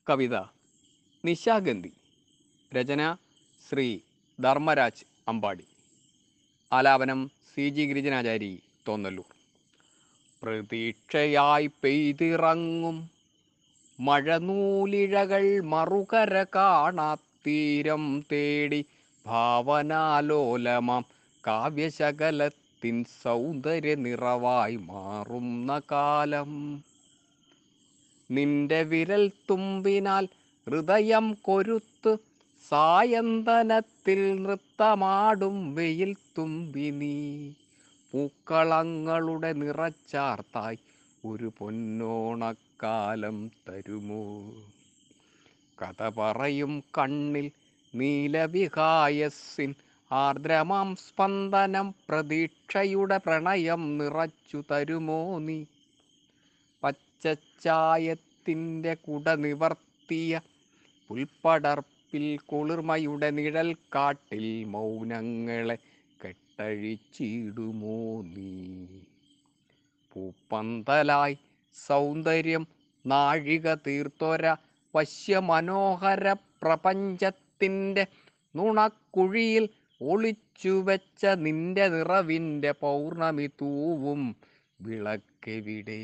കവിത നിശാഗന്ധി രചന ശ്രീ ധർമ്മരാജ് അമ്പാടി ആലാപനം C G ഗിരിജനാചാരി തോന്നല്ലൂർ പ്രതീക്ഷയായി പെയ്തിറങ്ങും മഴനൂലിഴകൾ മറുകര കാണാത്തീരം തേടി ഭാവനാലോലമാം കാവ്യശകലത്തിൻ സൗന്ദര്യ നിറവായി മാറുന്ന കാലം നിന്റെ വിരൽ തുമ്പിനാൽ ഹൃദയം കൊരുത്ത് സായന്തനത്തിൽ നൃത്തമാടും വെയിൽ തുമ്പി നീ പൂക്കളങ്ങളുടെ നിറച്ചാർത്തായി ഒരു പൊന്നോണക്കാലം തരുമോ കഥ പറയും കണ്ണിൽ നീലവിഹായസിൻ ആർദ്രമാം സ്പന്ദനം പ്രതീക്ഷയുടെ പ്രണയം നിറച്ചു തരുമോ നീ പച്ചച്ചായത്തിൻ്റെ കുട നിവർത്തിയ പുൽപ്പടർപ്പിൽ കുളിർമയുടെ നിഴൽ കാട്ടിൽ മൗനങ്ങളെ കെട്ടഴിച്ചിടുമോ നീ പൂപ്പന്തലായി സൗന്ദര്യം നാഴിക തീർത്തൊര വശ്യമനോഹര പ്രപഞ്ചത്തിൻ്റെ നുണക്കുഴിയിൽ ഒളിച്ചു വെച്ച നിന്റെ നിറവിൻ്റെ പൗർണമി തൂവും വിളക്കെവിടെ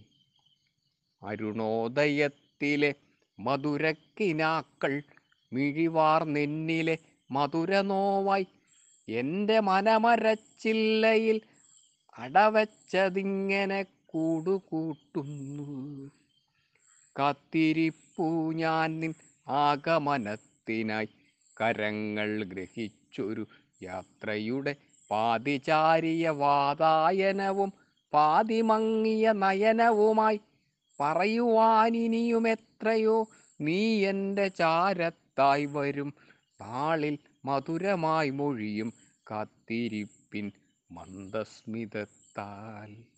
അരുണോദയത്തിലെ മധുരക്കിനാക്കൾ മിഴിവാർ നെന്നിലെ മധുരനോവായി എൻ്റെ മനമരച്ചില്ലയിൽ അടവച്ചതിങ്ങനെ കൂടുകൂട്ടുന്നു കാത്തിരിപ്പു ഞാൻ നിൻ ആഗമനത്തിനായി കരങ്ങൾ ഗ്രഹിച്ചൊരു യാത്രയുടെ പാതിചാരിയ വാതായനവും പാതിമങ്ങിയ നയനവുമായി പറയുവാനിനിയും എത്രയോ നീ എൻ്റെ ചാരത്തായി വരും താളിൽ മധുരമായി മൊഴിയും കാത്തിരിപ്പിൻ മന്ദസ്മിതത്താൽ